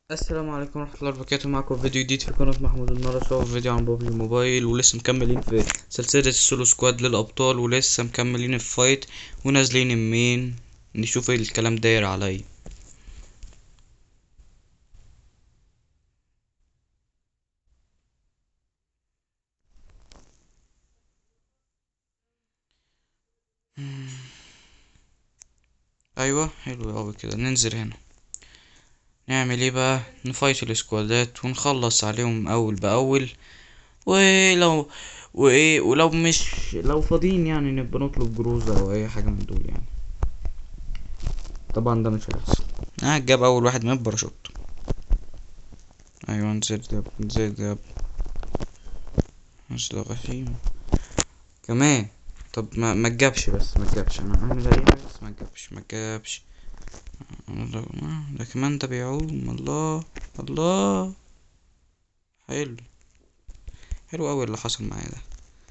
السلام عليكم ورحمة الله وبركاته معكم فيديو جديد في قناة محمود النرس وهو فيديو عن بابجي موبايل ولسه مكملين في سلسلة السولو سكواد للأبطال ولسه مكملين الفايت ونازلين المين نشوف ايه الكلام داير عليا ايوه حلو اوي كده ننزل هنا نعمل ايه بقى نفايت السكوادات ونخلص عليهم اول باول ولو وايه ولو مش لو فاضيين يعني نبقى نطلب جروزة او اي حاجة من دول يعني طبعا ده مش هيحصل اه جاب اول واحد من الباراشوت ايوه نزلت يا ابني نزلت يا ابني نزل غشيم كمان طب ما ما تجابش بس ما تجابش انا اعمل اي حاجه بس ما تجابش ما تجابش ده ده كمان ده بيعوم الله الله حلو حلو اوي اللي حصل معايا ده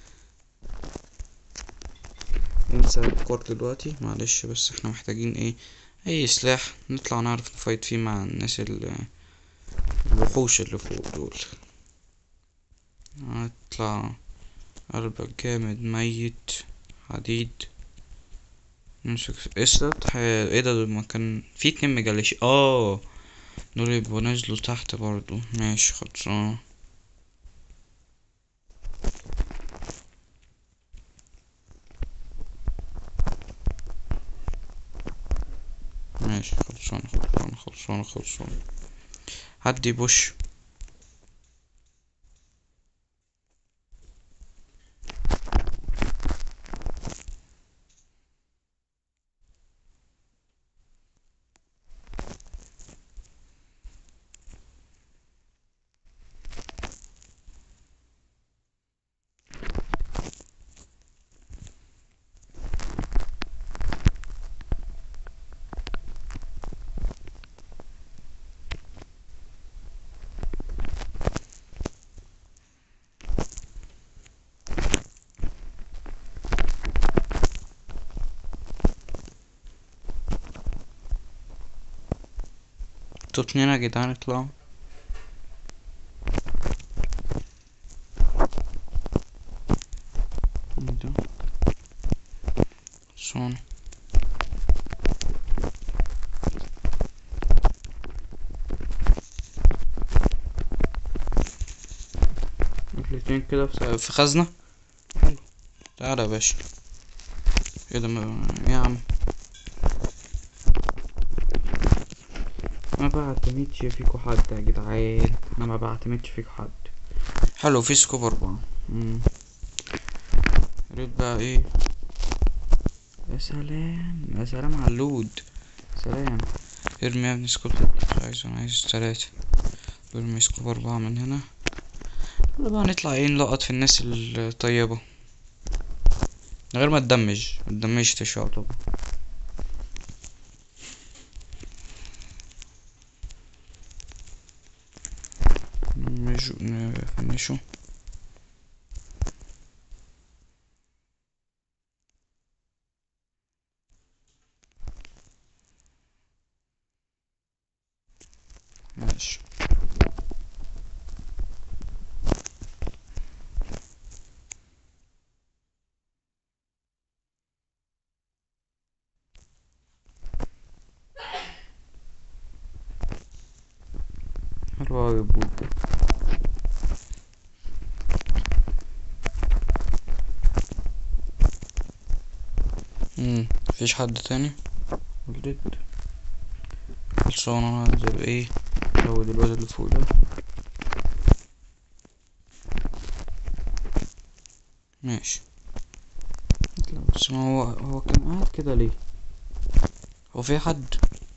ننسى الكور دلوقتي معلش بس احنا محتاجين ايه اي سلاح نطلع نعرف نفايت فيه مع الناس ال الوحوش اللي فوق دول نطلع قلبك جامد ميت حديد نمسك اسلت ايه ده دول مكان في اتنين مجلش اه دول يبقوا نزلوا تحت برضو ماشي خلصان ماشي خلصان خلصان خلصان خلصان هدي بوش انتوا اتنين يا جدعان اطلعوا ده صون الاتنين كده في في خزنة حلو تعالى يا باشا ايه ده ما- يا عم ما بعتمدش فيكو حد يا جدعان انا ما بعتمدش فيكو حد حلو في سكوب اربعة مم. ريت بقى ايه يا سلام يا سلام على اللود سلام ارمي يا ابني سكوب ستة مش عايز انا عايز تلاتة ارمي سكوب اربعة من هنا يلا بقى نطلع ايه نلقط في الناس الطيبة من غير ما تدمج متدمجش تشوع طبعا نمجو نفنشو ماشي حلو اوي البوت ده مم. مفيش حد تاني ولدت خلصانة انا هنزل ايه ازود الواد اللي فوق ده ماشي لا بس ما هو هو كان قاعد كده ليه هو في حد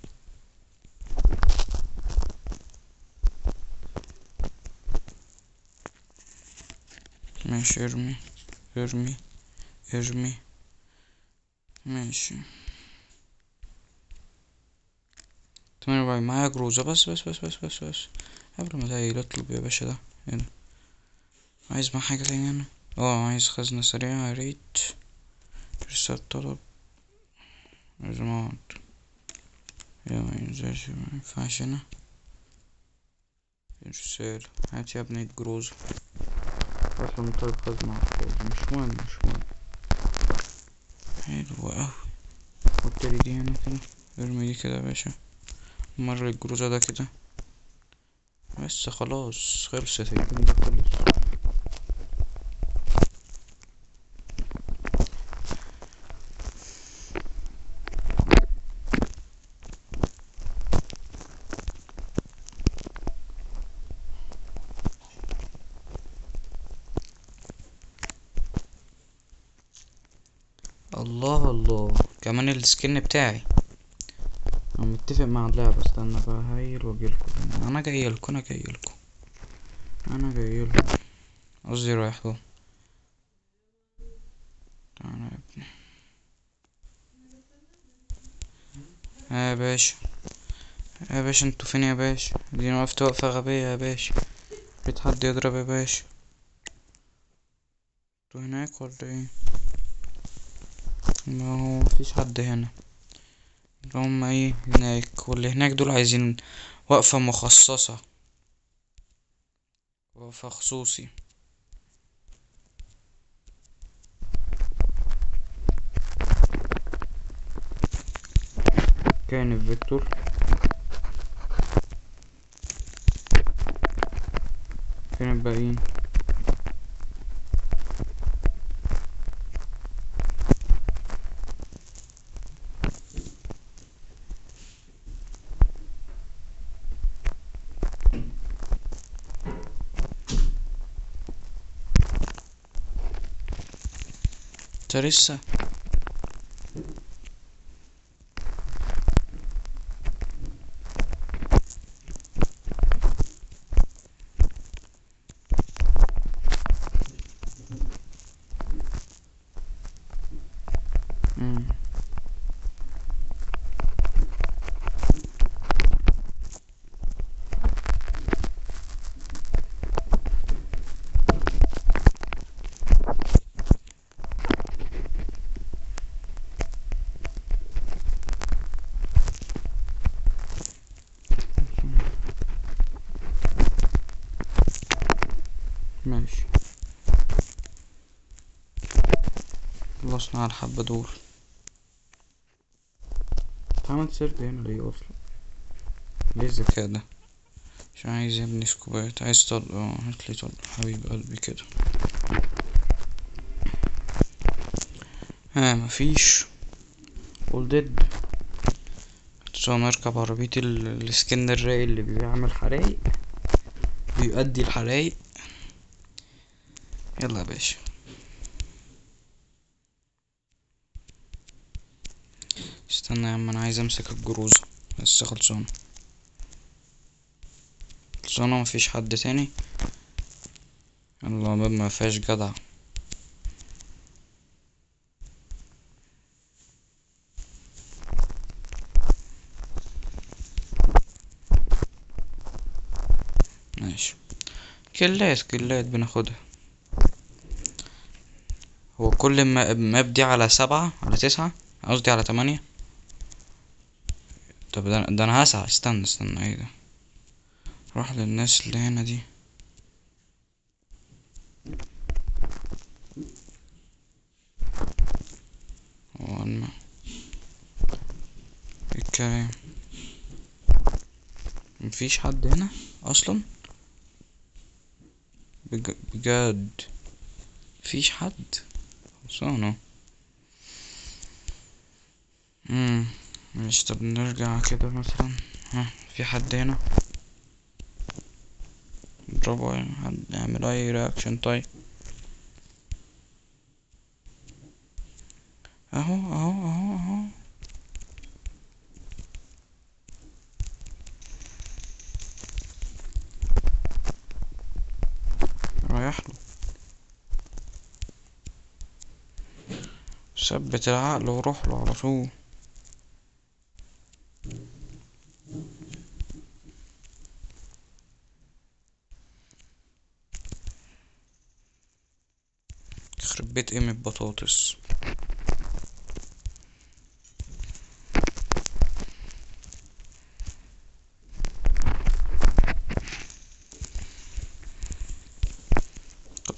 ماشي ارمي ارمي ارمي ماشي تمام باي معايا جروزة بس بس بس بس بس بس قبل ما ده اطلب يا باشا ده هنا عايز مع حاجة تانية هنا اه عايز خزنة سريعة يا ريت رسالة طلب لازم اقعد يا ما ينزلش ما ينفعش هنا رسالة هات يا ابني الجروزة اصلا طيب خزنة على الفاضي مش مهم مش مهم حلو اوي حط لي دي هنا كده ارمي دي كده يا باشا مر الجروزة ده كده بس خلاص خلصت الجيم ده خلص الله الله كمان السكن بتاعي انا متفق مع اللعبة استنى بقى هايل واجيلكوا انا جايلكوا انا جايلكوا انا جايلكوا قصدي رايح له تعالى يا ابني ها يا باشا يا باشا انتوا فين يا باشا دي انا وقفت وقفة غبية يا باشا ريت حد يضرب يا باشا انتوا هناك ولا ايه ما هو مفيش حد هنا هم ايه هناك واللي هناك دول عايزين وقفة مخصصة وقفة خصوصي كان فيكتور فين الباقيين انت لسه مم. ماشي خلصنا على الحبة دول انت عملت سيرف هنا ليه اصلا ليه الذكاء ده عشان عايز يا ابني سكوبات عايز طلق اه هاتلي طلق حبيب قلبي كده ها مفيش قول ديد سو نركب عربية ال- السكن الرايق اللي بيعمل حرايق بيؤدي الحرايق يلا يا باشا استنى يا عم انا عايز امسك الجروزة لسه خلصانة خلصانة مفيش حد تاني يلا باب ما فيهاش جدع ماشي كلات كلات بناخدها هو كل ما ماب دي على سبعة على تسعة قصدي على تمانية طب ده, ده انا هسعى استنى استنى ايه ده روح للناس اللي هنا دي هو الم- إيه الكلام مفيش حد هنا اصلا بج... بجد مفيش حد خلصانة امم ماشي طب نرجع كده مثلا ها في حد هنا نضربه يعني حد نعمل اي رياكشن طيب اهو اهو اهو اهو رايح له ثبت العقل وروح له على طول يخرب بيت قيمة بطاطس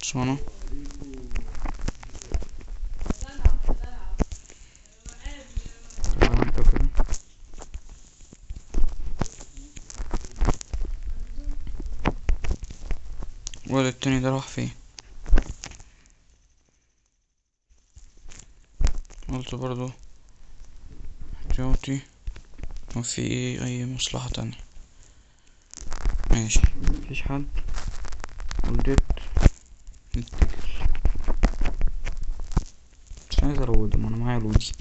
خلصانة تعال انت كده الواد التاني ده راح فين قلت برضو احتياطي وفي ايه اي مصلحة تانية ماشي مفيش حد ولدت نتكل مش عايز اروده ما انا معايا لودي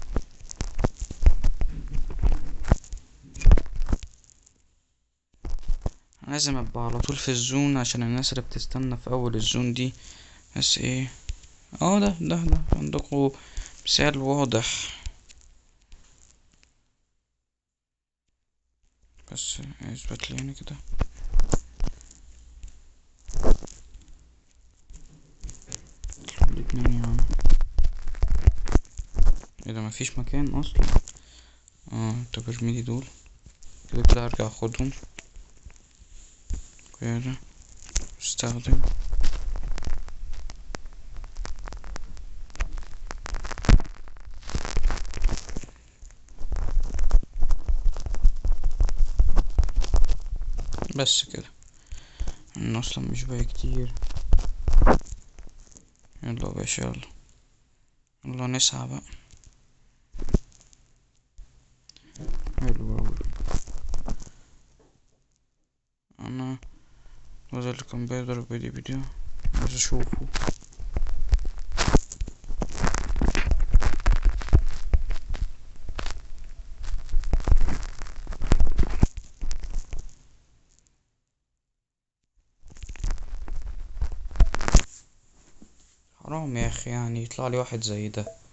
لازم ابقى على طول في الزون عشان الناس اللي بتستنى في اول الزون دي بس ايه اه ده ده ده عندكوا مثال واضح بس اثبت لي هنا كده الاتنين يا عم ايه ده مفيش مكان اصلا اه طب ارميلي دول كده كده ارجع اخدهم كده استخدم بس كده انا اصلا مش باقي كتير يلا يا باشا يلا يلا نسعى بقى حلو اوي انا الواد اللي كان بيضرب ايدي فيديو عايز اشوفه حرام يا اخي يعني يطلع لي واحد زي ده